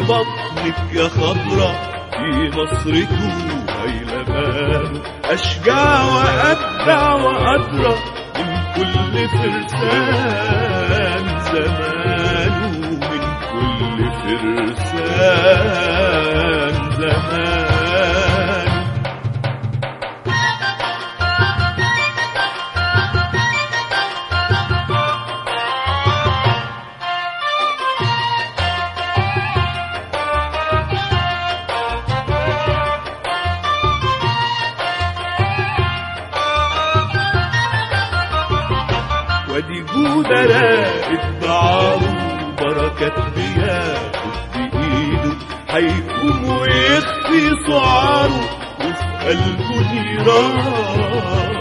بطنك يا خضرة في نصرته هيلمان أشجع وأبدع وأدرى من كل فرسان زمانه من كل فرسان زمان وادي جودة راقد بعاره بركات بياخد بإيده هيقوم ويخفي سعاره وفي قلبه نيران